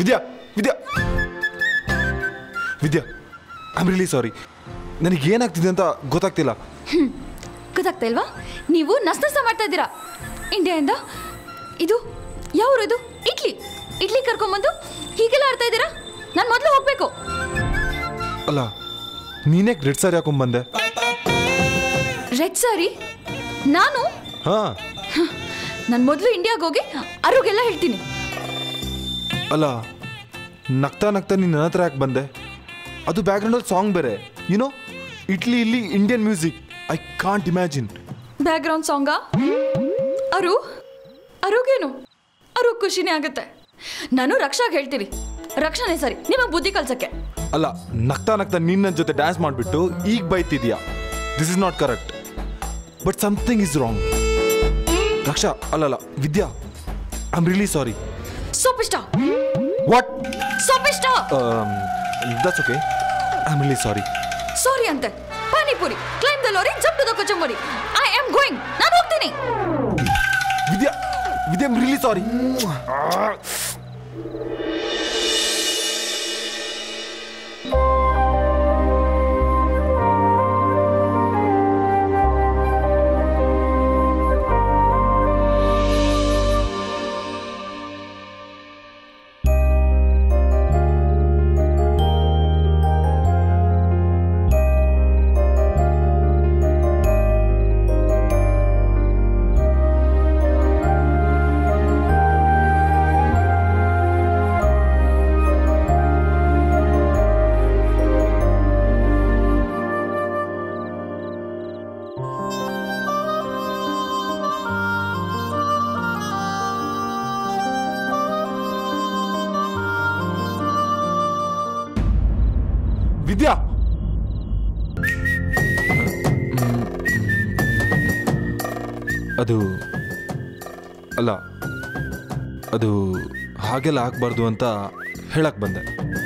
Vidya Vidya Vidya I'm really ಸಾರಿ ನನಗೆ ಏನಾಗ್ತಿದೆ ಅಂತ ಗೊತ್ತಾಗ್ತಿಲ್ಲ ಗೊತ್ತಾಗ್ತಾ ಇಲ್ವಾ ನೀವು ನಸ್ ನಸ ಮಾಡ್ತಾ ಇದ್ದೀರಾ ಇಂಡಿಯಾದಿಂದ ಇದು ಯಾವ ಊರು ಇದು ಇಡ್ಲಿ ಇಡ್ಲಿ ಕರ್ಕೊಂಬಂದು ಹೀಗೆಲ್ಲ ಆಡ್ತಾ ಇದ್ದೀರಾ ನಾನು ಮೊದಲು ಹೋಗ್ಬೇಕು ಅಲ್ಲ ನೀನೇ ರೆಡ್ ಸಾರಿ ಹಾಕೊಂಡ್ಬಂದೆ ರೆಡ್ ಸಾರಿ ನಾನು ಹಾಂ ನಾನು ಮೊದಲು ಇಂಡಿಯಾಗೆ ಹೋಗಿ ಅರುಗೆಲ್ಲ ಹೇಳ್ತೀನಿ ಅಲ್ಲ ನಗ್ತಾ ನಗ್ತಾ ನೀನು ನನ್ನ ಹತ್ರ ಯಾಕೆ ಬಂದೆ ಅದು ಬ್ಯಾಕ್ಗ್ರೌಂಡಲ್ಲಿ ಸಾಂಗ್ ಬೇರೆ ಯುನೋ ಇಟ್ಲಿ ಇಲ್ಲಿ Indian music I can't imagine background ಸಾಂಗಾ ಅರು ಅರುಗೇನು ಅರು ಖುಷಿನೇ ಆಗುತ್ತೆ ನಾನು ರಕ್ಷಾಗೆ ಹೇಳ್ತೀನಿ ರಕ್ಷಾನೇ ಸರಿ ನಿಮಗೆ ಬುದ್ಧಿ ಕಲ್ಸಕ್ಕೆ ಅಲ್ಲ ನಗ್ತಾ ನಗ್ತಾ ನೀನು ನನ್ನ ಜೊತೆ ಡ್ಯಾನ್ಸ್ ಮಾಡಿಬಿಟ್ಟು ಈಗ ಬೈತಿದ್ಯಾ this is not correct but something is wrong Raksha ಅಲ್ಲಲ್ಲ Vidya I am really sorry ಸೋಪಿಷ್ಟ ವಾಟ್ ಸೋಪಿಷ್ಟ that's okay I am really sorry sorry ಅಂತೆ panipuri climb the lorry jump to the kachambari I am going ನಾನು ಹೋಗ್ತೀನಿ ವಿದ್ಯಾ ವಿದ್ಯಾ ಐಮ್ ರಿಲಿ ಸಾರಿ ವಿದ್ಯಾ ಅದು ಅಲ್ಲ ಅದು ಹಾಗೆಲ್ಲ ಆಗ್ಬಾರ್ದು ಅಂತ ಹೇಳಕ್ ಬಂದೆ